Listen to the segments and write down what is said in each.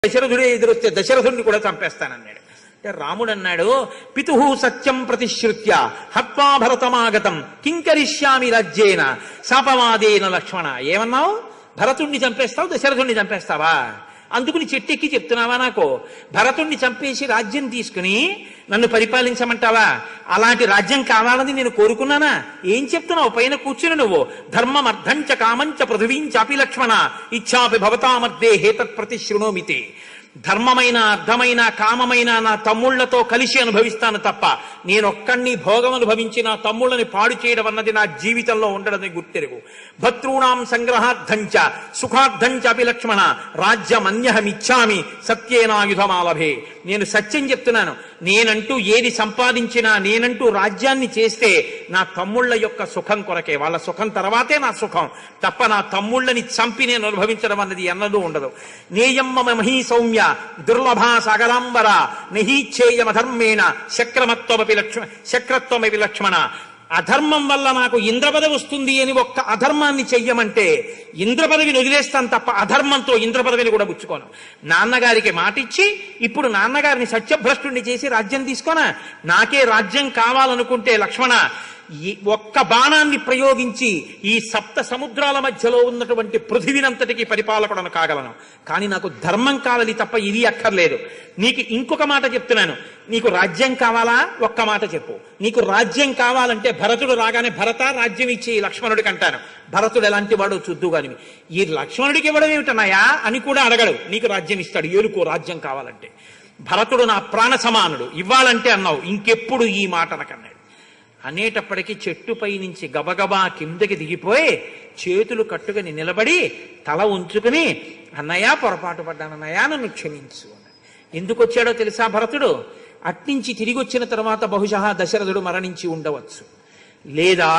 దశరథుడే ఎదురొస్తే దశరథుడిని కూడా చంపేస్తానన్నాడు అంటే రాముడు అన్నాడు పితు సత్యం ప్రతిశ్రుత్య హత్వా భరతమాగతం కింకరిష్యామి రాజ్యేన శాపవాదేన లక్ష్మణ ఏమన్నావు భరతుణ్ణి చంపేస్తావు దశరథుణ్ణి చంపేస్తావా అందుకుని చెట్టెక్కి చెప్తున్నావా నాకు భరతుణ్ణి చంపేసి రాజ్యం తీసుకుని నన్ను పరిపాలించమంటావా అలాంటి రాజ్యం కావాలని నేను కోరుకున్నానా ఏం చెప్తున్నావు పైన కూర్చుని నువ్వు ధర్మం అర్థంచ కామంచ పృథివీంచాపి లక్ష్మణ ఇచ్చాపి భవతామర్దే హేతత్ ప్రతి శృణోమితే ధర్మమైన అర్థమైన కామమైన నా తమ్ముళ్లతో కలిసి అనుభవిస్తాను తప్ప నేనొక్కడిని భోగం అనుభవించి నా తమ్ముళ్ళని పాడు చేయడం అన్నది నా జీవితంలో ఉండడని గుర్తెరుగు భద్రూణాం సంగ్రహార్థంచ సుఖార్థంచ అపి లక్ష్మణ రాజ్యమన్యహమిచ్చామి సత్యేనాయుధమాలభే నేను సత్యం చెప్తున్నాను నేనంటూ ఏది సంపాదించినా నేనంటూ రాజ్యాన్ని చేస్తే నా తమ్ముళ్ళ యొక్క సుఖం కొరకే వాళ్ళ సుఖం తర్వాతే నా సుఖం తప్ప నా తమ్ముళ్ళని చంపి నేను అనుభవించడం అన్నది ఎన్నడూ ఉండదు నేయమ్మ మహీ సౌమ్య దుర్లభా సగలాంబర నహీచ్ఛేయమధర్మేణ శక్రమత్వమపి లక్ష్మ శక్రత్వమపి లక్ష్మణ అధర్మం వల్ల నాకు ఇంద్ర పదవి వస్తుంది అని ఒక్క అధర్మాన్ని చెయ్యమంటే ఇంద్ర పదవిని వదిలేస్తాను తప్ప అధర్మంతో ఇంద్ర పదవిని కూడా పుచ్చుకోను నాన్నగారికి మాటిచ్చి ఇప్పుడు నాన్నగారిని సత్యభ్రష్టుణ్ణి చేసి రాజ్యం తీసుకోనా నాకే రాజ్యం కావాలనుకుంటే లక్ష్మణ ఈ ఒక్క బాణాన్ని ప్రయోగించి ఈ సప్త సముద్రాల మధ్యలో ఉన్నటువంటి పృథివినంతటికి పరిపాలకుడను కాగలను కానీ నాకు ధర్మం కావాలి తప్ప ఇది అక్కర్లేదు నీకు ఇంకొక మాట చెప్తున్నాను నీకు రాజ్యం కావాలా ఒక్క మాట చెప్పు నీకు రాజ్యం కావాలంటే భరతుడు రాగానే భరత రాజ్యం ఇచ్చి లక్ష్మణుడికి అంటాను భరతుడు ఎలాంటి వాడో చూద్దు గాని ఈ లక్ష్మణుడికి ఇవ్వడం ఏమిటన్నాయా అని కూడా అడగడు నీకు రాజ్యం ఇస్తాడు ఏలుకో రాజ్యం కావాలంటే భరతుడు నా ప్రాణ సమానుడు ఇవ్వాలంటే అన్నావు ఇంకెప్పుడు ఈ మాట అనకన్నాడు అనేటప్పటికీ చెట్టుపై నుంచి గబగబా కిందకి దిగిపోయి చేతులు కట్టుకుని నిలబడి తల ఉంచుకుని అన్నయ్య పొరపాటు పడ్డాను అన్నయ్య నన్ను క్షమించు అన్నాడు. ఎందుకు వచ్చాడో తెలుసా భరతుడు అట్నుంచి తిరిగి వచ్చిన తర్వాత బహుశా దశరథుడు మరణించి ఉండవచ్చు లేదా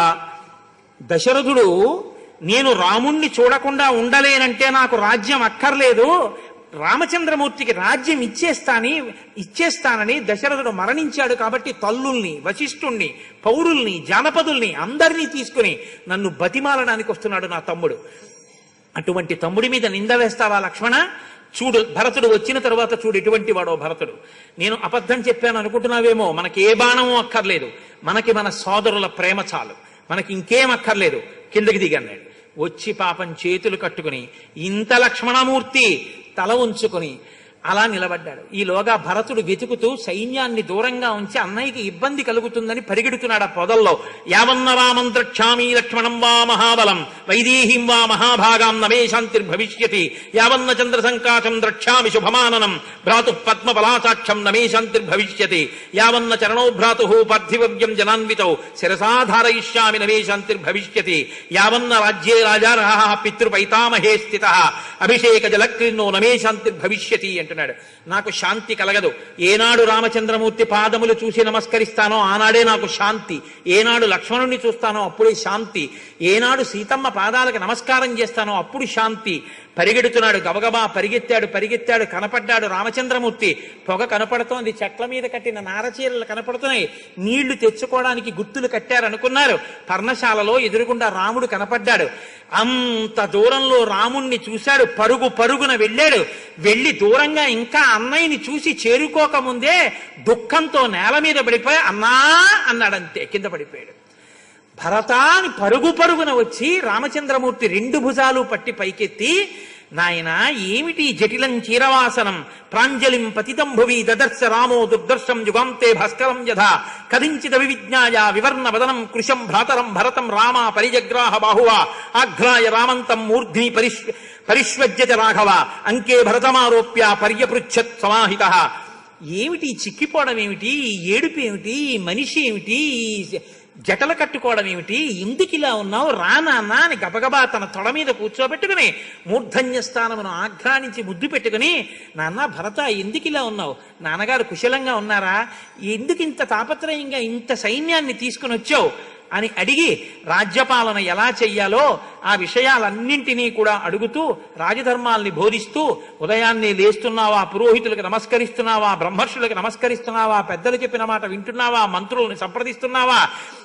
దశరథుడు నేను రాముణ్ణి చూడకుండా ఉండలేనంటే నాకు రాజ్యం అక్కర్లేదు రామచంద్రమూర్తికి రాజ్యం ఇచ్చేస్తాని ఇచ్చేస్తానని దశరథుడు మరణించాడు కాబట్టి తల్లుల్ని వశిష్ఠుణ్ణి పౌరుల్ని జానపదుల్ని అందరినీ తీసుకుని నన్ను బతిమాలడానికి వస్తున్నాడు నా తమ్ముడు అటువంటి తమ్ముడి మీద నింద వేస్తావా లక్ష్మణ చూడు భరతుడు వచ్చిన తర్వాత చూడు ఎటువంటి వాడో భరతుడు నేను అబద్ధం చెప్పాను అనుకుంటున్నావేమో మనకి ఏ బాణమో అక్కర్లేదు మనకి మన సోదరుల ప్రేమ చాలు మనకి ఇంకేం అక్కర్లేదు కిందకి దిగన్నాడు వచ్చి పాపం చేతులు కట్టుకుని ఇంత లక్ష్మణమూర్తి తల ఉంచుకుని అలా నిలబడ్డాడు ఈలోగా భరతుడు వెతుకుతూ సైన్యాన్ని దూరంగా ఉంచి అన్నయ్యకి ఇబ్బంది కలుగుతుందని పరిగెడుతున్నాడు ఆ పొదల్లో యావన్న రామం ద్రక్షామి లక్ష్మణం వా మహాబలం వైదేహీం వా మహాభాగాం నమే శాంతిర్భవిష్యతి యావన్న చంద్ర సంకాశం ద్రక్ష్యామి శుభమాననం భ్రాతు పద్మ బలాసాక్షం నమే శాంతిర్భవిష్యతి యావన్న చరణో భ్రాతు పార్థివ్యం జనాన్వితౌ శిరసాధారయిష్యామి నమే శాంతిర్భవిష్యతి యావన్న రాజ్యే రాజారహ పితృపైతామహే స్థిత అభిషేక జలక్రీన్నో నమే శాంతిర్భవిష్యతి అంటున్నాడు నాకు శాంతి కలగదు ఏనాడు రామచంద్రమూర్తి పాదములు చూసి నమస్కరిస్తానో ఆనాడే నాకు శాంతి ఏనాడు లక్ష్మణుణ్ణి చూస్తానో అప్పుడే శాంతి ఏనాడు సీతమ్మ పాదాలకు నమస్కారం చేస్తానో అప్పుడు శాంతి పరిగెడుతున్నాడు గబగబా పరిగెత్తాడు పరిగెత్తాడు కనపడ్డాడు రామచంద్రమూర్తి పొగ కనపడుతోంది చెట్ల మీద కట్టిన నారచీరలు కనపడుతున్నాయి నీళ్లు తెచ్చుకోవడానికి గుర్తులు కట్టారనుకున్నారు పర్ణశాలలో ఎదురుగుండా రాముడు కనపడ్డాడు అంత దూరంలో రాముణ్ణి చూశాడు పరుగు పరుగున వెళ్ళాడు వెళ్ళి దూరంగా ఇంకా అన్నయ్యని చూసి చేరుకోకముందే దుఃఖంతో నేల మీద పడిపోయి అన్నా అన్నాడంతే కింద పడిపోయాడు భరతాని పరుగు పరుగున వచ్చి రామచంద్రమూర్తి రెండు భుజాలు పట్టి పైకెత్తి నాయన ఏమిటి జటిలం చీరవాసనం ప్రాంజలిం పతితం భువి దదర్శ రామో దుర్దర్శం యుగాంతే భాస్కరం యథ కదించిద వివిజ్ఞాయ వివర్ణ వదనం కృశం భ్రాతరం భరతం రామ పరిజగ్రాహ బాహువ ఆఘ్రాయ రామంతం మూర్ధ్ని పరిష్ పరిష్వజ్యత రాఘవ అంకే భరతమారోప్య పర్యపృచ్ఛత్ సమాహిత ఏమిటి ఈ చిక్కిపోవడం ఏమిటి ఈ ఏడుపు ఏమిటి ఈ మనిషి ఏమిటి ఈ జటలు కట్టుకోవడం ఏమిటి ఎందుకు ఇలా ఉన్నావు రా నాన్న అని గబగబా తన తొడ మీద కూర్చోబెట్టుకుని మూర్ధన్య స్థానమును ఆఘ్రానించి ముద్దు పెట్టుకుని నాన్న భరత ఎందుకు ఇలా ఉన్నావు నాన్నగారు కుశలంగా ఉన్నారా ఎందుకు ఇంత తాపత్రయంగా ఇంత సైన్యాన్ని తీసుకుని వచ్చావు అని అడిగి రాజ్యపాలన ఎలా చెయ్యాలో ఆ విషయాలన్నింటినీ కూడా అడుగుతూ రాజధర్మాల్ని బోధిస్తూ ఉదయాన్నే లేస్తున్నావా పురోహితులకు నమస్కరిస్తున్నావా బ్రహ్మర్షులకు నమస్కరిస్తున్నావా పెద్దలు చెప్పిన మాట వింటున్నావా మంత్రులను సంప్రదిస్తున్నావా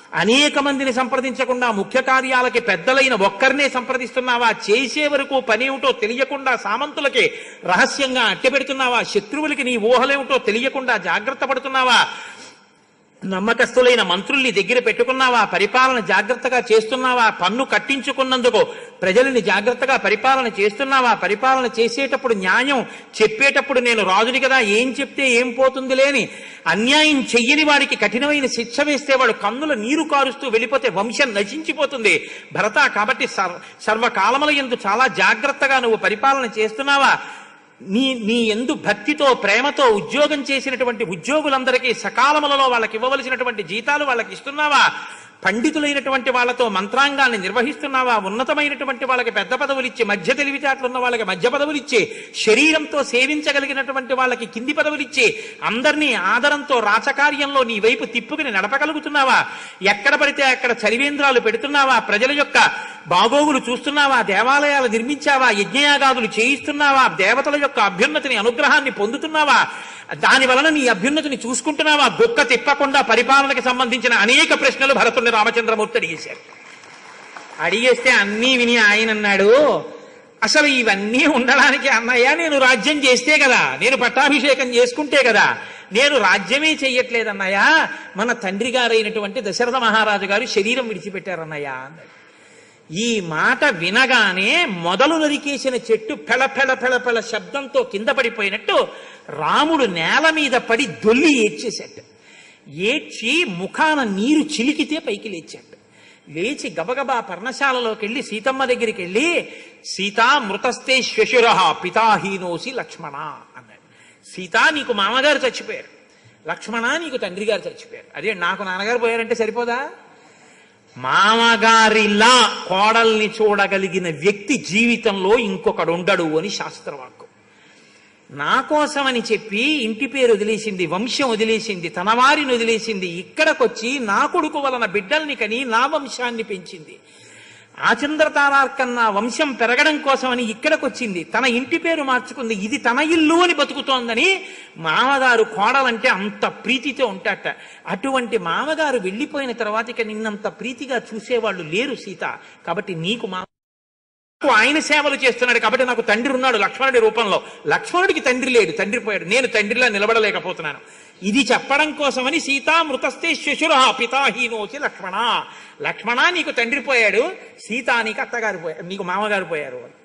అనేక మందిని సంప్రదించకుండా ముఖ్య కార్యాలకి పెద్దలైన ఒక్కరినే సంప్రదిస్తున్నావా చేసే వరకు పనేమిటో తెలియకుండా సామంతులకి రహస్యంగా అట్టెపెడుతున్నావా శత్రువులకి నీ ఊహలేమిటో తెలియకుండా జాగ్రత్త పడుతున్నావా నమ్మకస్తులైన మంత్రుల్ని దగ్గర పెట్టుకున్నావా పరిపాలన జాగ్రత్తగా చేస్తున్నావా పన్ను కట్టించుకున్నందుకు ప్రజల్ని జాగ్రత్తగా పరిపాలన చేస్తున్నావా పరిపాలన చేసేటప్పుడు న్యాయం చెప్పేటప్పుడు నేను రాజుని కదా ఏం చెప్తే ఏం పోతుంది లేని అన్యాయం చెయ్యని వాడికి కఠినమైన శిక్ష వేస్తే వాడు కన్నుల నీరు కారుస్తూ వెళ్ళిపోతే వంశం నశించిపోతుంది భరత కాబట్టి సర్వ సర్వకాలముల ఎందు చాలా జాగ్రత్తగా నువ్వు పరిపాలన చేస్తున్నావా నీ నీ ఎందు భక్తితో ప్రేమతో ఉద్యోగం చేసినటువంటి ఉద్యోగులందరికీ సకాలములలో వాళ్ళకి ఇవ్వవలసినటువంటి జీతాలు వాళ్ళకి ఇస్తున్నావా పండితులైనటువంటి వాళ్ళతో మంత్రాంగాన్ని నిర్వహిస్తున్నావా ఉన్నతమైనటువంటి వాళ్ళకి పెద్ద పదవులు ఇచ్చి మధ్య తెలివితేటలు ఉన్న వాళ్ళకి మధ్య పదవులు ఇచ్చి శరీరంతో సేవించగలిగినటువంటి వాళ్ళకి కింది పదవులు ఇచ్చి అందరినీ ఆదరంతో రాచకార్యంలో నీ వైపు తిప్పుకుని నడపగలుగుతున్నావా ఎక్కడ పడితే అక్కడ చలివేంద్రాలు పెడుతున్నావా ప్రజల యొక్క బాగోగులు చూస్తున్నావా దేవాలయాలు నిర్మించావా యజ్ఞయాగాదులు చేయిస్తున్నావా దేవతల యొక్క అభ్యున్నతిని అనుగ్రహాన్ని పొందుతున్నావా దాని వలన నీ అభ్యున్నతిని చూసుకుంటున్నావా గొక్క తిప్పకుండా పరిపాలనకి సంబంధించిన అనేక ప్రశ్నలు భరతుడిని రామచంద్రమూర్తి అడిగేశారు అడిగేస్తే అన్నీ విని ఆయన అన్నాడు అసలు ఇవన్నీ ఉండడానికి అన్నయ్య నేను రాజ్యం చేస్తే కదా నేను పట్టాభిషేకం చేసుకుంటే కదా నేను రాజ్యమే చెయ్యట్లేదన్నయ్య మన తండ్రి గారైనటువంటి దశరథ మహారాజు గారు శరీరం విడిచిపెట్టారన్నయ్య అన్నాడు ఈ మాట వినగానే మొదలు నరికేసిన చెట్టు పెళ పెళ పెళ పెళ శబ్దంతో కింద పడిపోయినట్టు రాముడు నేల మీద పడి దొల్లి ఏడ్చేశాడు ఏడ్చి ముఖాన నీరు చిలికితే పైకి లేచాడు లేచి గబగబా పర్ణశాలలోకి వెళ్ళి సీతమ్మ దగ్గరికి వెళ్ళి సీత మృతస్తే శ్వశుర పితాహీనోసి లక్ష్మణ అన్నాడు సీత నీకు మామగారు చచ్చిపోయారు లక్ష్మణ నీకు తండ్రి గారు చచ్చిపోయారు అదే నాకు నాన్నగారు పోయారంటే సరిపోదా మామగారిలా కోడల్ని చూడగలిగిన వ్యక్తి జీవితంలో ఇంకొకడు ఉండడు అని శాస్త్రవాక్కు నా కోసమని చెప్పి ఇంటి పేరు వదిలేసింది వంశం వదిలేసింది తన వారిని వదిలేసింది ఇక్కడకొచ్చి నా కొడుకు వలన బిడ్డల్ని కని నా వంశాన్ని పెంచింది ఆచంద్రతారార్కన్ నా వంశం పెరగడం కోసమని ఇక్కడికొచ్చింది తన ఇంటి పేరు మార్చుకుంది ఇది తన ఇల్లు అని బతుకుతోందని మామగారు కోడలంటే అంత ప్రీతితో ఉంటాట అటువంటి మామగారు వెళ్ళిపోయిన తర్వాత ఇక నిన్నంత ప్రీతిగా చూసేవాళ్ళు లేరు సీత కాబట్టి నీకు మా నాకు ఆయన సేవలు చేస్తున్నాడు కాబట్టి నాకు తండ్రి ఉన్నాడు లక్ష్మణుడి రూపంలో లక్ష్మణుడికి తండ్రి లేడు తండ్రి పోయాడు నేను తండ్రిలా నిలబడలేకపోతున్నాను ఇది చెప్పడం కోసమని సీతా మృతస్తే శశుర పితాహీనోచి లక్ష్మణ లక్ష్మణ నీకు తండ్రి పోయాడు సీత నీకు అత్తగారు పోయారు నీకు మామగారు పోయారు అని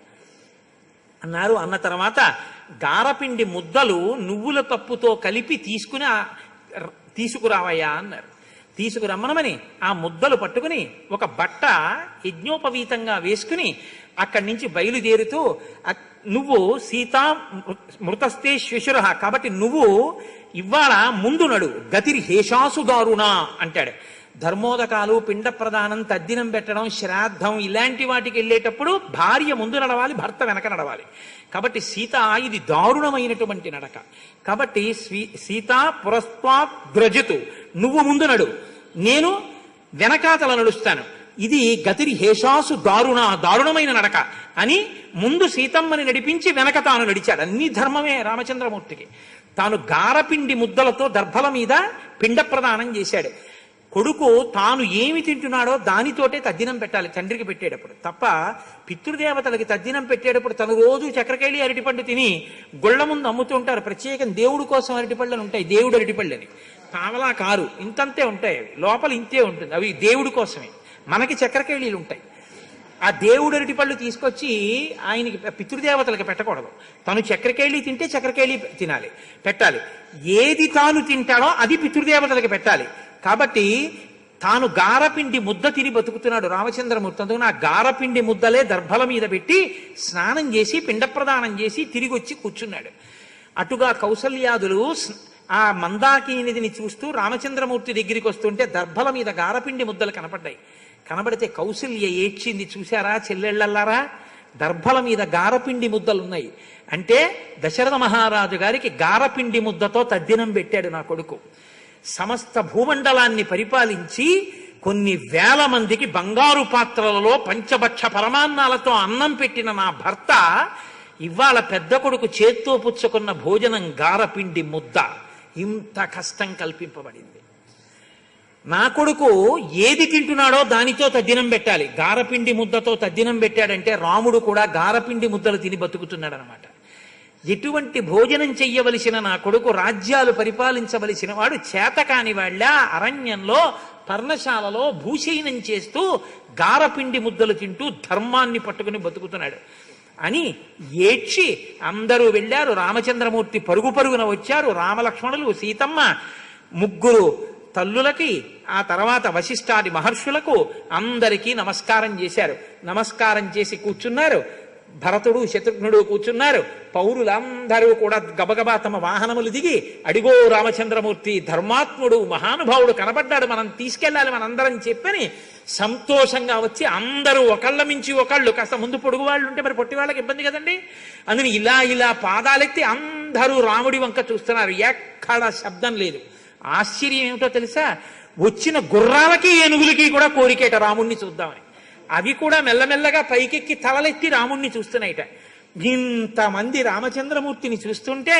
అన్నారు అన్న తర్వాత గారపిండి ముద్దలు నువ్వుల పప్పుతో కలిపి తీసుకుని ఆ- తీసుకురావయ్యా అన్నారు తీసుకురమ్మనమని ఆ ముద్దలు పట్టుకుని ఒక బట్ట యజ్ఞోపవీతంగా వేసుకుని అక్కడి నుంచి బయలుదేరుతూ అక్- నువ్వు సీతా మృతస్తే శ్వశుర కాబట్టి నువ్వు ఇవాళ ముందు నడు గతిరి హేషాసు దారుణ అంటాడు ధర్మోదకాలు పిండ ప్రదానం తద్దినం పెట్టడం శ్రాద్ధం ఇలాంటి వాటికి వెళ్ళేటప్పుడు భార్య ముందు నడవాలి భర్త వెనక నడవాలి కాబట్టి సీత ఇది దారుణమైనటువంటి నడక కాబట్టి స్వీ సీత పురస్వాత్ ద్రజతు నువ్వు ముందు నడు నేను వెనకాతల నడుస్తాను ఇది గతిరి హేషాసు దారుణ దారుణమైన నడక అని ముందు సీతమ్మని నడిపించి వెనక తాను నడిచాడు అన్ని ధర్మమే రామచంద్రమూర్తికి తాను గారపిండి ముద్దలతో దర్భల మీద పిండ ప్రదానం చేశాడు కొడుకు తాను ఏమి తింటున్నాడో దానితోటే తద్దినం పెట్టాలి తండ్రికి పెట్టేటప్పుడు తప్ప పితృదేవతలకి తద్దినం పెట్టేటప్పుడు తను రోజు చక్రకేళి అరటిపండు తిని గుళ్ళ ముందు అమ్ముతూ ఉంటారు ప్రత్యేకం దేవుడు కోసం అరటిపళ్ళు అని ఉంటాయి దేవుడు అరటిపళ్ళు అని పావలా కారు ఇంతంతే ఉంటాయి అవి లోపల ఇంతే ఉంటుంది అవి దేవుడి కోసమే మనకి చక్రకేళీలు ఉంటాయి ఆ దేవుడు అరటి పళ్ళు తీసుకొచ్చి ఆయనకి పితృదేవతలకి పెట్టకూడదు తను చక్రకేళి తింటే చక్రకేళి తినాలి పెట్టాలి ఏది తాను తింటాడో అది పితృదేవతలకి పెట్టాలి కాబట్టి తాను గారపిండి ముద్ద తిని బతుకుతున్నాడు రామచంద్రమూర్తి అందుకు ఆ గారపిండి ముద్దలే దర్భల మీద పెట్టి స్నానం చేసి పిండ ప్రదానం చేసి తిరిగి వచ్చి కూర్చున్నాడు అటుగా కౌసల్యాదులు స్న- ఆ మందాకినిధిని చూస్తూ రామచంద్రమూర్తి దగ్గరికి వస్తుంటే దర్భల మీద గారపిండి ముద్దలు కనపడ్డాయి కనబడితే కౌసల్య ఏడ్చింది చూశారా చెల్లెళ్ళల్లారా దర్భల మీద గారపిండి ముద్దలున్నాయి అంటే దశరథ మహారాజు గారికి గారపిండి ముద్దతో తద్దినం పెట్టాడు నా కొడుకు సమస్త భూమండలాన్ని పరిపాలించి కొన్ని వేల మందికి బంగారు పాత్రలలో పంచభక్ష పరమాన్నాలతో అన్నం పెట్టిన నా భర్త ఇవాళ పెద్ద కొడుకు చేత్తో పుచ్చుకున్న భోజనం గారపిండి ముద్ద ఇంత కష్టం కల్పింపబడింది నా కొడుకు ఏది తింటున్నాడో దానితో తద్దినం పెట్టాలి గారపిండి ముద్దతో తద్దినం పెట్టాడంటే రాముడు కూడా గారపిండి ముద్దలు తిని బతుకుతున్నాడు అనమాట ఎటువంటి భోజనం చెయ్యవలసిన నా కొడుకు రాజ్యాలు పరిపాలించవలసిన వాడు చేతకాని వాళ్ళ అరణ్యంలో పర్ణశాలలో భూశయనం చేస్తూ గారపిండి ముద్దలు తింటూ ధర్మాన్ని పట్టుకుని బతుకుతున్నాడు అని ఏడ్చి అందరూ వెళ్ళారు రామచంద్రమూర్తి పరుగు పరుగున వచ్చారు రామలక్ష్మణులు సీతమ్మ ముగ్గురు తల్లులకి ఆ తర్వాత వశిష్ఠాది మహర్షులకు అందరికీ నమస్కారం చేశారు నమస్కారం చేసి కూర్చున్నారు భరతుడు శత్రుఘ్నుడు కూర్చున్నారు పౌరులందరూ కూడా గబగబా తమ వాహనములు దిగి అడిగో రామచంద్రమూర్తి ధర్మాత్ముడు మహానుభావుడు కనబడ్డాడు మనం తీసుకెళ్ళాలి మనందరం చెప్పని సంతోషంగా వచ్చి అందరూ ఒకళ్ళ మించి ఒకళ్ళు కాస్త ముందు పొడుగు వాళ్ళు ఉంటే మరి పొట్టి వాళ్ళకి ఇబ్బంది కదండి అందుని ఇలా ఇలా పాదాలెత్తి అందరూ రాముడి వంక చూస్తున్నారు ఎక్కడ శబ్దం లేదు ఆశ్చర్యం ఏమిటో తెలుసా వచ్చిన గుర్రాలకి ఏనుగులకి కూడా కోరికేట రాముణ్ణి చూద్దామని అవి కూడా మెల్లమెల్లగా పైకెక్కి తలలెత్తి రాముణ్ణి చూస్తున్నాయిట ఇంతమంది రామచంద్రమూర్తిని చూస్తుంటే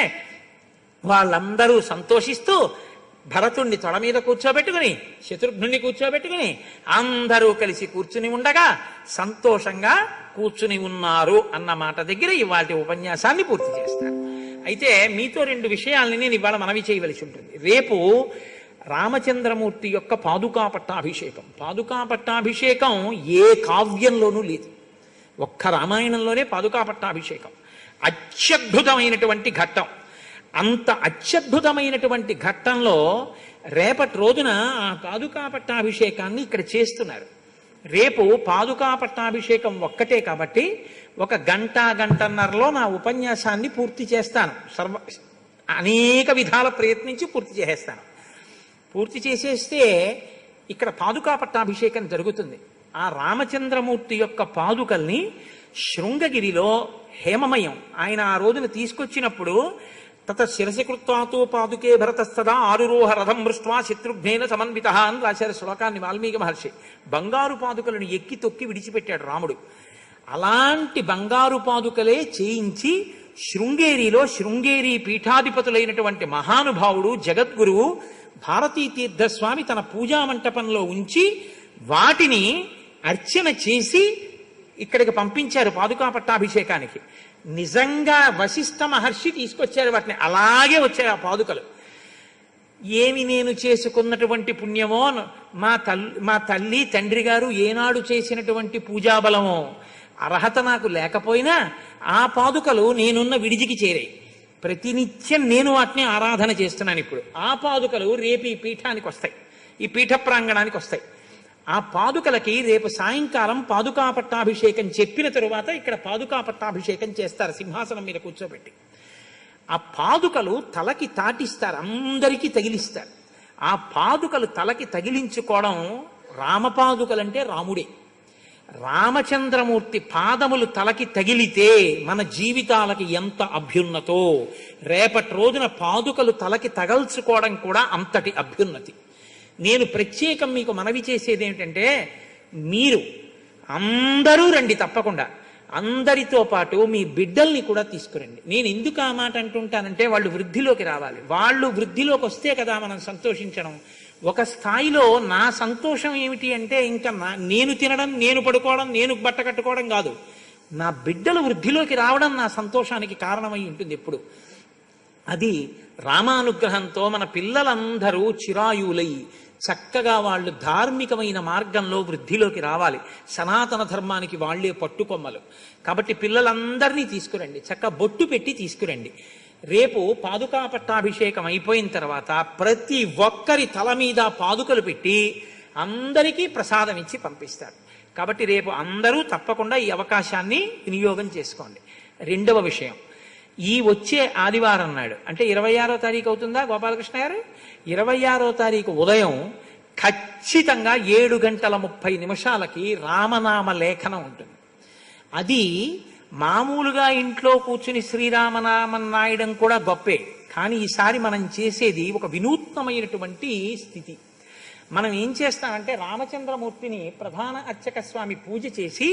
వాళ్ళందరూ సంతోషిస్తూ భరతుణ్ణి తొడ మీద కూర్చోబెట్టుకుని శత్రుఘ్నుణ్ణి కూర్చోబెట్టుకుని అందరూ కలిసి కూర్చుని ఉండగా సంతోషంగా కూర్చుని ఉన్నారు అన్న మాట దగ్గర ఇవాటి ఉపన్యాసాన్ని పూర్తి చేస్తారు అయితే మీతో రెండు విషయాల్ని నేను ఇవాళ మనవి చేయవలసి ఉంటుంది రేపు రామచంద్రమూర్తి యొక్క పాదుకా పట్టాభిషేకం పాదుకా పట్టాభిషేకం ఏ కావ్యంలోనూ లేదు ఒక్క రామాయణంలోనే పాదుకా పట్టాభిషేకం అత్యద్భుతమైనటువంటి ఘట్టం అంత అత్యద్భుతమైనటువంటి ఘట్టంలో రేపటి రోజున ఆ పాదుకా పట్టాభిషేకాన్ని ఇక్కడ చేస్తున్నారు రేపు పాదుకా పట్టాభిషేకం ఒక్కటే కాబట్టి ఒక గంట గంటన్నరలో నా ఉపన్యాసాన్ని పూర్తి చేస్తాను సర్వ అనేక విధాల ప్రయత్నించి పూర్తి చేసేస్తాను పూర్తి చేసేస్తే ఇక్కడ పాదుకా పట్టాభిషేకం జరుగుతుంది ఆ రామచంద్రమూర్తి యొక్క పాదుకల్ని శృంగగిరిలో హేమమయం ఆయన ఆ రోజున తీసుకొచ్చినప్పుడు తత శిరసికృత్వాతో పాదుకే భరతస్తదా ఆరురోహ రథం మృష్ట్వా శత్రుఘ్నేన సమన్విత అని రాశారు శ్లోకాన్ని వాల్మీకి మహర్షి బంగారు పాదుకలను ఎక్కి తొక్కి విడిచిపెట్టాడు రాముడు అలాంటి బంగారు పాదుకలే చేయించి శృంగేరిలో శృంగేరి పీఠాధిపతులైనటువంటి మహానుభావుడు జగద్గురువు భారతీ తీర్థస్వామి తన పూజా మంటపంలో ఉంచి వాటిని అర్చన చేసి ఇక్కడికి పంపించారు పాదుకా పట్టాభిషేకానికి నిజంగా వశిష్ఠ మహర్షి తీసుకొచ్చారు వాటిని అలాగే వచ్చాయి ఆ పాదుకలు ఏమి నేను చేసుకున్నటువంటి పుణ్యమో మా తల్లి మా తల్లి తండ్రి గారు ఏనాడు చేసినటువంటి పూజాబలమో అర్హత నాకు లేకపోయినా ఆ పాదుకలు నేనున్న విడిజికి చేరాయి ప్రతినిత్యం నేను వాటిని ఆరాధన చేస్తున్నాను ఇప్పుడు ఆ పాదుకలు రేపు ఈ పీఠానికి వస్తాయి ఈ పీఠ ప్రాంగణానికి వస్తాయి ఆ పాదుకలకి రేపు సాయంకాలం పాదుకా పట్టాభిషేకం చెప్పిన తరువాత ఇక్కడ పాదుకా పట్టాభిషేకం చేస్తారు సింహాసనం మీద కూర్చోబెట్టి ఆ పాదుకలు తలకి తాటిస్తారు అందరికీ తగిలిస్తారు ఆ పాదుకలు తలకి తగిలించుకోవడం రామపాదుకలంటే రాముడే రామచంద్రమూర్తి పాదములు తలకి తగిలితే మన జీవితాలకి ఎంత అభ్యున్నతో రేపటి రోజున పాదుకలు తలకి తగల్చుకోవడం కూడా అంతటి అభ్యున్నతి నేను ప్రత్యేకం మీకు మనవి చేసేది ఏమిటంటే మీరు అందరూ రండి తప్పకుండా అందరితో పాటు మీ బిడ్డల్ని కూడా తీసుకురండి నేను ఎందుకు ఆ మాట అంటుంటానంటే వాళ్ళు వృద్ధిలోకి రావాలి వాళ్ళు వృద్ధిలోకి వస్తే కదా మనం సంతోషించడం ఒక స్థాయిలో నా సంతోషం ఏమిటి అంటే ఇంకా నా- నేను తినడం నేను పడుకోవడం నేను బట్ట కట్టుకోవడం కాదు నా బిడ్డలు వృద్ధిలోకి రావడం నా సంతోషానికి కారణమై ఉంటుంది ఎప్పుడు అది రామానుగ్రహంతో మన పిల్లలందరూ చిరాయులై చక్కగా వాళ్ళు ధార్మికమైన మార్గంలో వృద్ధిలోకి రావాలి సనాతన ధర్మానికి వాళ్లే పట్టుకొమ్మలు కాబట్టి పిల్లలందరినీ తీసుకురండి చక్క బొట్టు పెట్టి తీసుకురండి రేపు పాదుకా పట్టాభిషేకం అయిపోయిన తర్వాత ప్రతి ఒక్కరి తల మీద పాదుకలు పెట్టి అందరికీ ప్రసాదం ఇచ్చి పంపిస్తారు కాబట్టి రేపు అందరూ తప్పకుండా ఈ అవకాశాన్ని వినియోగం చేసుకోండి రెండవ విషయం ఈ వచ్చే ఆదివారం నాడు అంటే ఇరవై ఆరో తారీఖు అవుతుందా గోపాలకృష్ణ గారు ఇరవై ఆరో తారీఖు ఉదయం ఖచ్చితంగా ఏడు గంటల ముప్పై నిమిషాలకి రామనామ లేఖనం ఉంటుంది అది మామూలుగా ఇంట్లో కూర్చుని శ్రీరామనామం నాయడం కూడా గొప్పే కానీ ఈసారి మనం చేసేది ఒక వినూత్నమైనటువంటి స్థితి మనం ఏం చేస్తామంటే రామచంద్రమూర్తిని ప్రధాన అర్చక స్వామి పూజ చేసి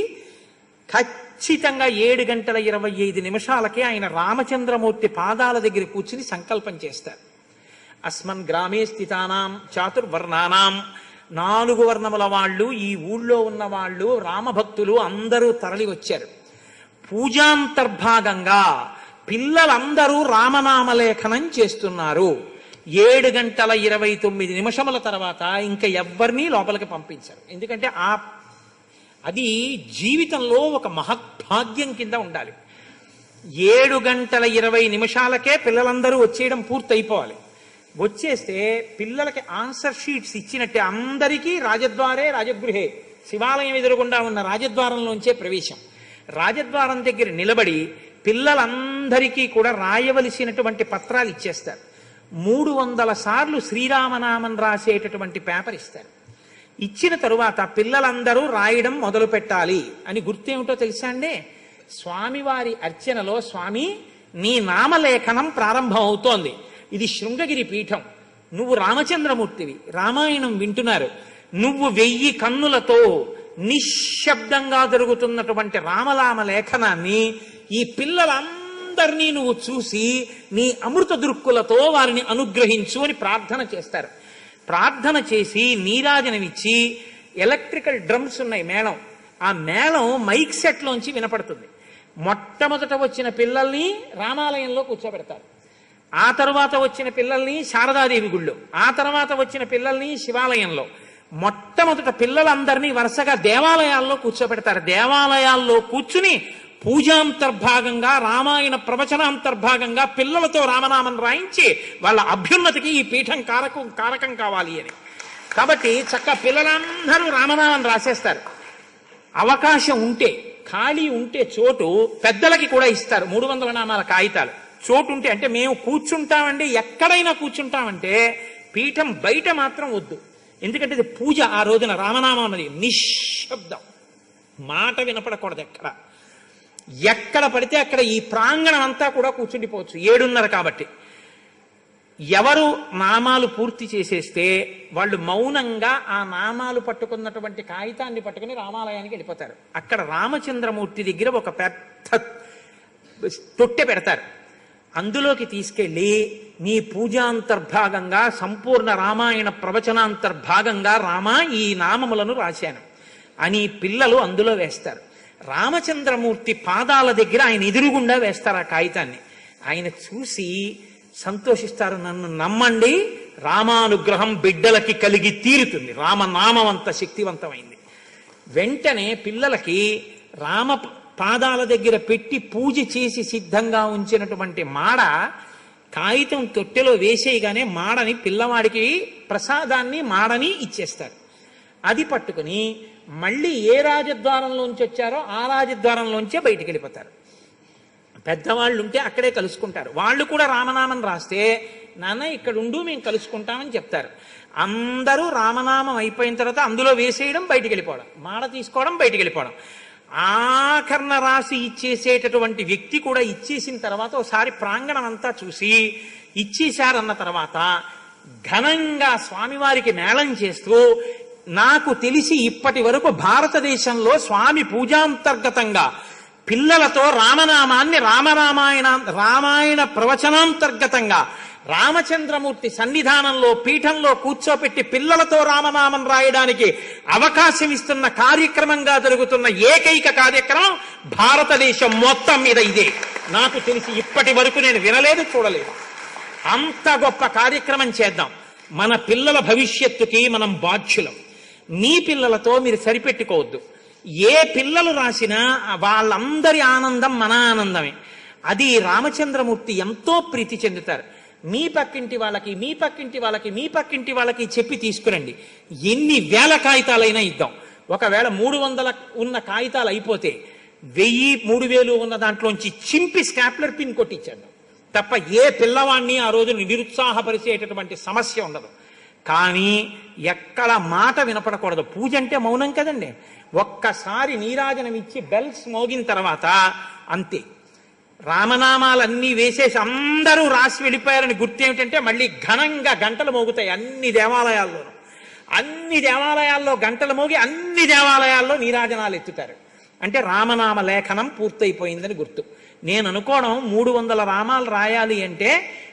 ఖచ్చితంగా ఏడు గంటల ఇరవై ఐదు నిమిషాలకే ఆయన రామచంద్రమూర్తి పాదాల దగ్గర కూర్చుని సంకల్పం చేస్తారు అస్మన్ గ్రామే స్థితానాం చాతుర్వర్ణానాం నాలుగు వర్ణముల వాళ్ళు ఈ ఊళ్ళో ఉన్న వాళ్ళు రామభక్తులు అందరూ తరలి వచ్చారు పూజాంతర్భాగంగా పిల్లలందరూ రామనామలేఖనం చేస్తున్నారు ఏడు గంటల ఇరవై తొమ్మిది నిమిషముల తర్వాత ఇంకా ఎవ్వరినీ లోపలికి పంపించారు ఎందుకంటే ఆ అది జీవితంలో ఒక మహద్భాగ్యం కింద ఉండాలి ఏడు గంటల ఇరవై నిమిషాలకే పిల్లలందరూ వచ్చేయడం పూర్తయిపోవాలి వచ్చేస్తే పిల్లలకి ఆన్సర్ షీట్స్ ఇచ్చినట్టే అందరికీ రాజద్వారే రాజగృహే శివాలయం ఎదురుగుండా ఉన్న రాజద్వారంలోంచే ప్రవేశం రాజద్వారం దగ్గర నిలబడి పిల్లలందరికీ కూడా రాయవలసినటువంటి పత్రాలు ఇచ్చేస్తారు మూడు వందల సార్లు శ్రీరామనామం రాసేటటువంటి పేపర్ ఇస్తారు ఇచ్చిన తరువాత పిల్లలందరూ రాయడం మొదలు పెట్టాలి అని గుర్తేమిటో తెలుసా అండి స్వామివారి అర్చనలో స్వామి నీ నామలేఖనం ప్రారంభం అవుతోంది ఇది శృంగగిరి పీఠం నువ్వు రామచంద్రమూర్తివి రామాయణం వింటున్నారు నువ్వు వెయ్యి కన్నులతో నిశ్శబ్దంగా జరుగుతున్నటువంటి రామలామ లేఖనాన్ని ఈ పిల్లలందరినీ నువ్వు చూసి నీ అమృత దృక్కులతో వారిని అనుగ్రహించు అని ప్రార్థన చేస్తారు ప్రార్థన చేసి నీరాజనమిచ్చి ఎలక్ట్రికల్ డ్రమ్స్ ఉన్నాయి మేళం ఆ మేళం మైక్ సెట్లోంచి వినపడుతుంది మొట్టమొదట వచ్చిన పిల్లల్ని రామాలయంలో కూర్చోబెడతారు ఆ తరువాత వచ్చిన పిల్లల్ని శారదాదేవి గుళ్ళో ఆ తర్వాత వచ్చిన పిల్లల్ని శివాలయంలో మొట్టమొదట పిల్లలందరినీ వరుసగా దేవాలయాల్లో కూర్చోబెడతారు దేవాలయాల్లో కూర్చుని పూజాంతర్భాగంగా రామాయణ ప్రవచనాంతర్భాగంగా పిల్లలతో రామనామం రాయించి వాళ్ళ అభ్యున్నతికి ఈ పీఠం కారకం కారకం కావాలి అని కాబట్టి చక్క పిల్లలందరూ రామనామం రాసేస్తారు అవకాశం ఉంటే ఖాళీ ఉంటే చోటు పెద్దలకి కూడా ఇస్తారు మూడు వందల నామాల కాగితాలు చోటు ఉంటే అంటే మేము కూర్చుంటామండి ఎక్కడైనా కూర్చుంటామంటే పీఠం బయట మాత్రం వద్దు ఎందుకంటే ఇది పూజ ఆ రోజున రామనామం అన్నది నిశ్శబ్దం మాట వినపడకూడదు ఎక్కడ ఎక్కడ పడితే అక్కడ ఈ ప్రాంగణం అంతా కూడా కూర్చుండిపోవచ్చు ఏడున్నర కాబట్టి ఎవరు నామాలు పూర్తి చేసేస్తే వాళ్ళు మౌనంగా ఆ నామాలు పట్టుకున్నటువంటి కాగితాన్ని పట్టుకుని రామాలయానికి వెళ్ళిపోతారు అక్కడ రామచంద్రమూర్తి దగ్గర ఒక పెద్ద తొట్టె పెడతారు అందులోకి తీసుకెళ్ళి నీ పూజాంతర్భాగంగా సంపూర్ణ రామాయణ ప్రవచనాంతర్భాగంగా రామ ఈ నామములను రాశాను అని పిల్లలు అందులో వేస్తారు రామచంద్రమూర్తి పాదాల దగ్గర ఆయన ఎదురుగుండా వేస్తారు ఆ కాగితాన్ని ఆయన చూసి సంతోషిస్తారు నన్ను నమ్మండి రామానుగ్రహం బిడ్డలకి కలిగి తీరుతుంది రామనామం అంత శక్తివంతమైంది వెంటనే పిల్లలకి రామ పాదాల దగ్గర పెట్టి పూజ చేసి సిద్ధంగా ఉంచినటువంటి మాడ కాగితం తొట్టెలో వేసేయగానే మాడని పిల్లవాడికి ప్రసాదాన్ని మాడని ఇచ్చేస్తారు అది పట్టుకుని మళ్ళీ ఏ రాజద్వారంలోంచి వచ్చారో ఆ రాజద్వారంలోంచే బయటికి వెళ్ళిపోతారు పెద్దవాళ్ళు ఉంటే అక్కడే కలుసుకుంటారు వాళ్ళు కూడా రామనామం రాస్తే నాన్న ఇక్కడ ఉండు మేము కలుసుకుంటామని చెప్తారు అందరూ రామనామం అయిపోయిన తర్వాత అందులో వేసేయడం బయటికి వెళ్ళిపోవడం మాడ తీసుకోవడం బయటికి వెళ్ళిపోవడం ఆఖరణ రాసి ఇచ్చేసేటటువంటి వ్యక్తి కూడా ఇచ్చేసిన తర్వాత ఒకసారి ప్రాంగణం అంతా చూసి ఇచ్చేశారన్న తర్వాత ఘనంగా స్వామివారికి మేళం చేస్తూ నాకు తెలిసి ఇప్పటి వరకు భారతదేశంలో స్వామి పూజాంతర్గతంగా పిల్లలతో రామనామాన్ని రామరామాయణ రామాయణ ప్రవచనాంతర్గతంగా రామచంద్రమూర్తి సన్నిధానంలో పీఠంలో కూర్చోపెట్టి పిల్లలతో రామనామం రాయడానికి అవకాశం ఇస్తున్న కార్యక్రమంగా జరుగుతున్న ఏకైక కార్యక్రమం భారతదేశం మొత్తం మీద ఇదే నాకు తెలిసి ఇప్పటి వరకు నేను వినలేదు చూడలేదు అంత గొప్ప కార్యక్రమం చేద్దాం మన పిల్లల భవిష్యత్తుకి మనం బాధ్యులం మీ పిల్లలతో మీరు సరిపెట్టుకోవద్దు ఏ పిల్లలు రాసినా వాళ్ళందరి ఆనందం మన ఆనందమే అది రామచంద్రమూర్తి ఎంతో ప్రీతి చెందుతారు మీ పక్కింటి వాళ్ళకి మీ పక్కింటి వాళ్ళకి మీ పక్కింటి వాళ్ళకి చెప్పి తీసుకురండి ఎన్ని వేల కాగితాలైనా ఇద్దాం ఒకవేళ మూడు వందల ఉన్న కాగితాలు అయిపోతే వెయ్యి మూడు వేలు ఉన్న దాంట్లోంచి చింపి స్టాప్లర్ పిన్ కొట్టించేద్దాం తప్ప ఏ పిల్లవాడిని ఆ రోజు నిరుత్సాహపరిచేటటువంటి సమస్య ఉండదు కానీ ఎక్కడ మాట వినపడకూడదు పూజ అంటే మౌనం కదండి ఒక్కసారి నీరాజనం ఇచ్చి బెల్స్ మోగిన తర్వాత అంతే రామనామాలన్నీ వేసేసి అందరూ రాసి వెళ్ళిపోయారని గుర్తు ఏమిటంటే మళ్ళీ ఘనంగా గంటలు మోగుతాయి అన్ని దేవాలయాల్లోనూ అన్ని దేవాలయాల్లో గంటలు మోగి అన్ని దేవాలయాల్లో నీరాజనాలు ఎత్తుతారు అంటే రామనామ లేఖనం పూర్తయిపోయిందని గుర్తు నేను అనుకోవడం మూడు వందల రామాలు రాయాలి అంటే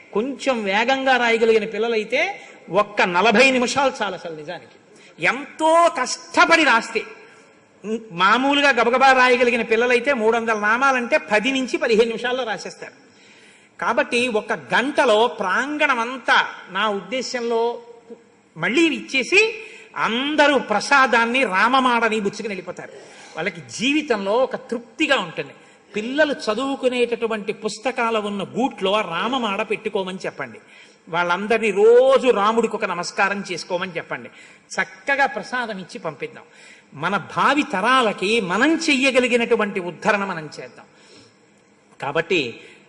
కొంచెం వేగంగా రాయగలిగిన పిల్లలైతే ఒక్క నలభై నిమిషాలు చాలు అసలు నిజానికి ఎంతో కష్టపడి రాస్తే ఉం, మామూలుగా గబగబా రాయగలిగిన పిల్లలైతే మూడు వందల నామాలంటే పది నుంచి పదిహేను నిమిషాల్లో రాసేస్తారు కాబట్టి ఒక గంటలో ప్రాంగణం అంతా నా ఉద్దేశంలో మళ్ళీ ఇచ్చేసి అందరూ ప్రసాదాన్ని రామమాడని బుచ్చుకుని వెళ్ళిపోతారు వాళ్ళకి జీవితంలో ఒక తృప్తిగా ఉంటుంది పిల్లలు చదువుకునేటటువంటి పుస్తకాలు ఉన్న గూట్లో ఆ రామమాడ పెట్టుకోమని చెప్పండి వాళ్ళందరినీ రోజు రాముడికి ఒక నమస్కారం చేసుకోమని చెప్పండి చక్కగా ప్రసాదం ఇచ్చి పంపిద్దాం మన భావి తరాలకి మనం చెయ్యగలిగినటువంటి ఉద్ధరణ మనం చేద్దాం కాబట్టి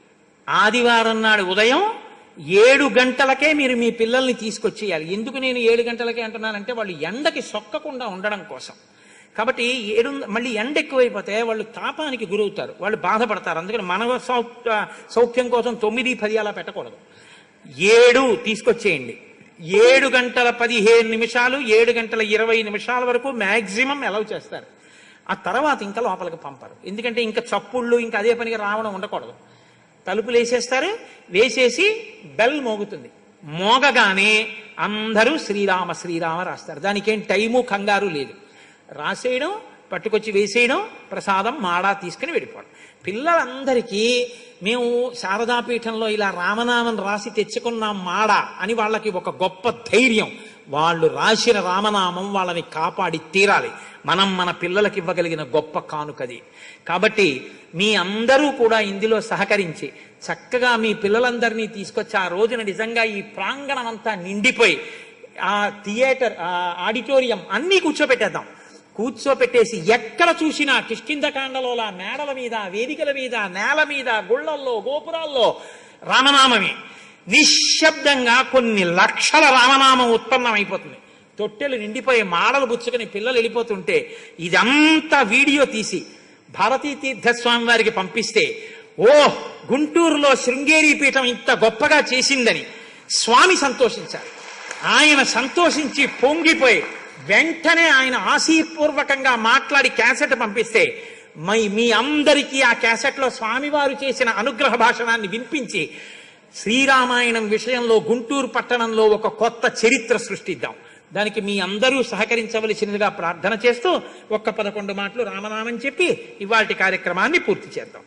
ఆదివారం నాడు ఉదయం ఏడు గంటలకే మీరు మీ పిల్లల్ని తీసుకొచ్చేయాలి ఎందుకు నేను ఏడు గంటలకే అంటున్నానంటే వాళ్ళు ఎండకి సొక్కకుండా ఉండడం కోసం కాబట్టి ఏడు మళ్ళీ ఎండ ఎక్కువైపోతే వాళ్ళు తాపానికి గురవుతారు వాళ్ళు బాధపడతారు అందుకని మన సౌ- సౌఖ్యం కోసం తొమ్మిది పది అలా పెట్టకూడదు ఏడు తీసుకొచ్చేయండి ఏడు గంటల పదిహేను నిమిషాలు ఏడు గంటల ఇరవై నిమిషాల వరకు మ్యాక్సిమం అలౌ చేస్తారు ఆ తర్వాత ఇంకా లోపలికి పంపరు ఎందుకంటే ఇంకా చప్పుళ్ళు ఇంకా అదే పనిగా రావడం ఉండకూడదు తలుపులు వేసేస్తారు వేసేసి బెల్ మోగుతుంది మోగగానే అందరూ శ్రీరామ శ్రీరామ రాస్తారు దానికేం టైము కంగారు లేదు రాసేయడం పట్టుకొచ్చి వేసేయడం ప్రసాదం మాడా తీసుకుని వెళ్ళిపోవడం పిల్లలందరికీ మేము శారదాపీఠంలో ఇలా రామనామం రాసి తెచ్చుకున్నాం మాడ అని వాళ్ళకి ఒక గొప్ప ధైర్యం వాళ్ళు రాసిన రామనామం వాళ్ళని కాపాడి తీరాలి మనం మన పిల్లలకి ఇవ్వగలిగిన గొప్ప కానుకది కాబట్టి మీ అందరూ కూడా ఇందులో సహకరించి చక్కగా మీ పిల్లలందరినీ తీసుకొచ్చి ఆ రోజున నిజంగా ఈ ప్రాంగణం అంతా నిండిపోయి ఆ థియేటర్ ఆ ఆడిటోరియం అన్నీ కూర్చోబెట్టేద్దాం కూర్చోపెట్టేసి ఎక్కడ చూసినా కిష్కిందకాండలోలా మేడల మీద వేదికల మీద నేల మీద గుళ్ళల్లో గోపురాల్లో రామనామమే నిశ్శబ్దంగా కొన్ని లక్షల రామనామం ఉత్పన్నం అయిపోతుంది తొట్టెలు నిండిపోయి మాడలు బుచ్చుకొని పిల్లలు వెళ్ళిపోతుంటే ఇదంతా వీడియో తీసి భారతీ తీర్థస్వామి వారికి పంపిస్తే ఓ గుంటూరులో శృంగేరి పీఠం ఇంత గొప్పగా చేసిందని స్వామి సంతోషించారు ఆయన సంతోషించి పొంగిపోయి వెంటనే ఆయన ఆశీర్పూర్వకంగా మాట్లాడి క్యాసెట్ పంపిస్తే మై మీ అందరికీ ఆ క్యాసెట్లో స్వామివారు చేసిన అనుగ్రహ భాషణాన్ని వినిపించి శ్రీరామాయణం విషయంలో గుంటూరు పట్టణంలో ఒక కొత్త చరిత్ర సృష్టిద్దాం దానికి మీ అందరూ సహకరించవలసినదిగా ప్రార్థన చేస్తూ ఒక్క పదకొండు మాటలు రామనామం చెప్పి ఇవాటి కార్యక్రమాన్ని పూర్తి చేద్దాం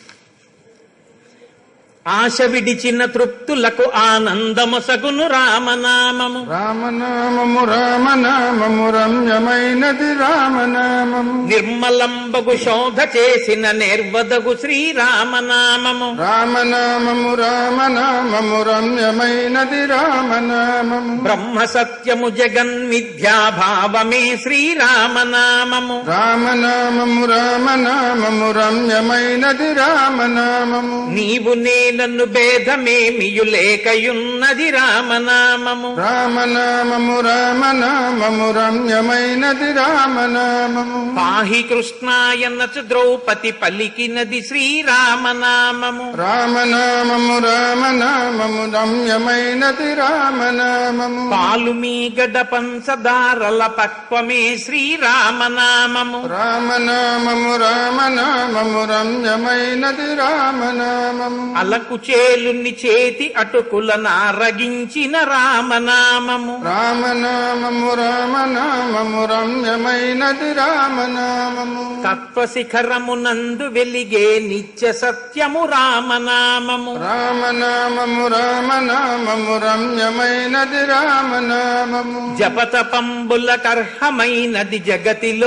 ఆశ విడిచిన తృప్తులకు ఆనందమొసగును రామనామము రామనామము రామనామము రమ్యమైనది రామనామము నిర్మలంబగు శోధ చేసిన నిర్వదగు శ్రీరామనామము రామనామము రామనామము రమ్యమైనది రామనామము బ్రహ్మ సత్యము జగన్మిథ్యాభావమే శ్రీరామనామము రామనామము రామనామము రమ్యమైనది రామనామము నీవు నేనన్ను భేదమేమియు లేకయున్నది రామనామము రామనామము రామనామము రమ్యమైనది రామనామము పాహి కృష్ణాయనచు ద్రౌపది పలికినది శ్రీరామనామము రామనామము రామనామము రమ్యమైనది రామనామము పాలు మీ గడ పంచదారల పక్వమే శ్రీరామనామము రామనామము రామనామము రమ్యమైనది రామనామము అలకు చేలుని చేతి అటుకుల నారగించిన రామనామము రామనామము రామనామము రమ్యమైనది రామనామము తత్వశిఖరమునందు వెలిగే నిత్య సత్యము రామనామము రామనామము రామనామము రమ్యమైనది రామనామము జపతపంబుల కర్హమైనది జగతిలో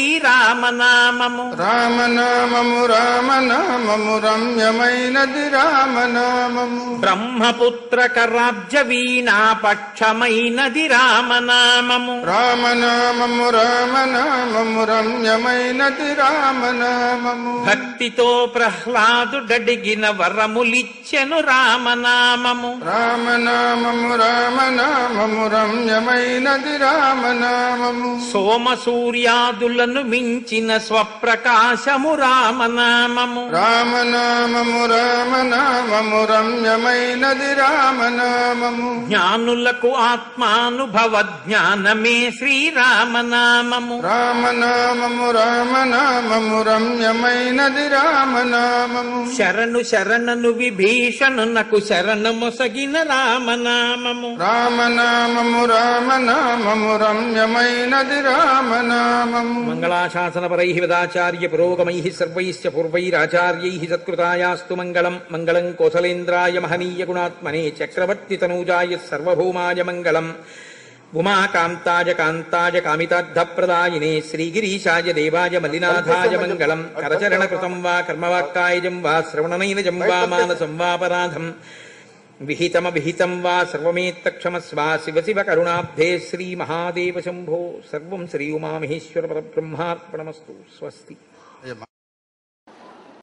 శ్రీరామనామము రామనామము రామనామము రమ్యమైనది రామనామము బ్రహ్మపుత్ర కరాబ్జ వీణా పక్షమైనది రామనామము రామనామము రామనామము రమ్యమైనది రామనామము భక్తితో ప్రహ్లాదుడడిగిన వరములిచ్చెను రామనామము రామనామము రామనామము రమ్యమైనది రామనామము సోమ సూర్యాదులను మించిన స్వప్రకాశము రామనామము రామనామము రామనామము నామమురమ్యమైనది రామనామము జ్ఞానులకు ఆత్మానుభవ జ్ఞానమే శ్రీరామనామము రామనామము రామనామము రమ్యమైనది రామనామము శరణు శరణను విభీషణునకు శరణమొసగిన రామనామము రామనామము రామనామము రమ్యమైనది రామనామము మంగళాశాసనపరై వేదాచార్య పురోగమై సర్వైశ్చ పూర్వైరాచార్యై సత్కృతాయాస్తు మంగళం మంగళం కోసలేంద్రాయ మహనీయ గుణాత్మనే చక్రవర్తి తనూజాయ సర్వభౌమాయ మంగళం ఉమాకాంతాయ కాంతాయ కామితార్థప్రదాయినే శ్రీగిరీశాయ దేవాయ మలినాథాయ మంగళం కరచరణకృతం వా కర్మవాక్కాయజం వా శ్రవణనైనజం వా మానసం వాపరాధం విహితమ విహితం వా సర్వమేత్తక్షమస్వ శివ శివ కరుణాబ్ధే శ్రీ మహాదేవ శంభో సర్వం శ్రీ ఉమామహేశ్వర పరబ్రహ్మార్పణమస్తు స్వస్తి